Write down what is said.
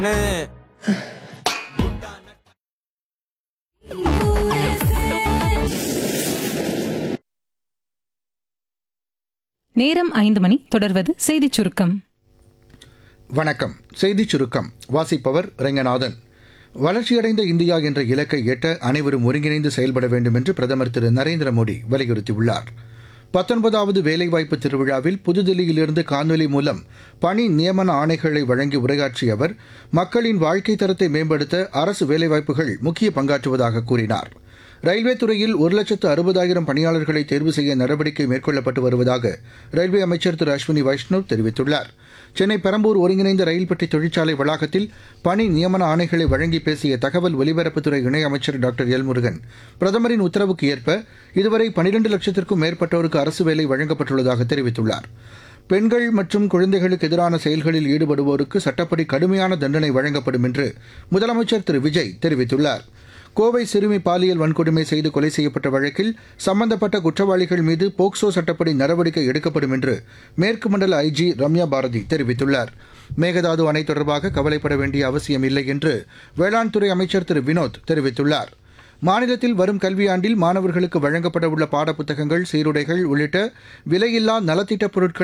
நேரம் ஐந்து மணி தொடர்வது செய்திச் சுருக்கம் வணக்கம் செய்திச் சுருக்கம் வாசிப்பவர் ரெங்கநாதன் வளர்ச்சியடைந்த இந்தியா என்ற இலக்கை எட்ட அனைவரும் ஒருங்கிணைந்து செயல்பட வேண்டும் என்று பிரதமர் திரு நரேந்திர மோடி வலியுறுத்தியுள்ளார் பத்தொன்பதாவது வேலைவாய்ப்பு திருவிழாவில் புதுதில்லியிலிருந்து காணொலி மூலம் பணி நியமன ஆணைகளை வழங்கி உரையாற்றிய அவர் மக்களின் வாழ்க்கை தரத்தை மேம்படுத்த அரசு வேலைவாய்ப்புகள் முக்கிய பங்காற்றுவதாக கூறினார் ரயில்வே துறையில் ஒரு லட்சத்து அறுபதாயிரம் பணியாளர்களை தேர்வு செய்ய நடவடிக்கை மேற்கொள்ளப்பட்டு வருவதாக ரயில்வே அமைச்சர் திரு அஸ்வினி வைஷ்ணவ் தெரிவித்துள்ளார் சென்னை பெரம்பூர் ஒருங்கிணைந்த ரயில் பெட்டி தொழிற்சாலை வளாகத்தில் பணி நியமன ஆணைகளை வழங்கி பேசிய தகவல் ஒலிபரப்புத்துறை இணையமைச்சர் டாக்டர் எல் முருகன் பிரதமரின் உத்தரவுக்கு ஏற்ப இதுவரை பனிரெண்டு லட்சத்திற்கும் மேற்பட்டோருக்கு அரசு வேலை வழங்கப்பட்டுள்ளதாக தெரிவித்துள்ளார் பெண்கள் மற்றும் குழந்தைகளுக்கு எதிரான செயல்களில் ஈடுபடுவோருக்கு சட்டப்படி கடுமையான தண்டனை வழங்கப்படும் என்று முதலமைச்சர் திரு விஜய் தெரிவித்துள்ளார் கோவை சிறுமி பாலியல் வன்கொடுமை செய்து கொலை செய்யப்பட்ட வழக்கில் சம்பந்தப்பட்ட குற்றவாளிகள் மீது போக்சோ சட்டப்படி நடவடிக்கை எடுக்கப்படும் என்று மேற்கு மண்டல ஐஜி ரம்யா பாரதி தெரிவித்துள்ளார் மேகதாது அணை தொடர்பாக கவலைப்பட வேண்டிய அவசியம் இல்லை என்று வேளாண் துறை அமைச்சர் திரு வினோத் தெரிவித்துள்ளார் மாநிலத்தில் வரும் கல்வியாண்டில் மாணவர்களுக்கு வழங்கப்பட உள்ள பாடப்புத்தகங்கள் சீருடைகள் உள்ளிட்ட விலையில்லா நலத்திட்ட பொருட்கள்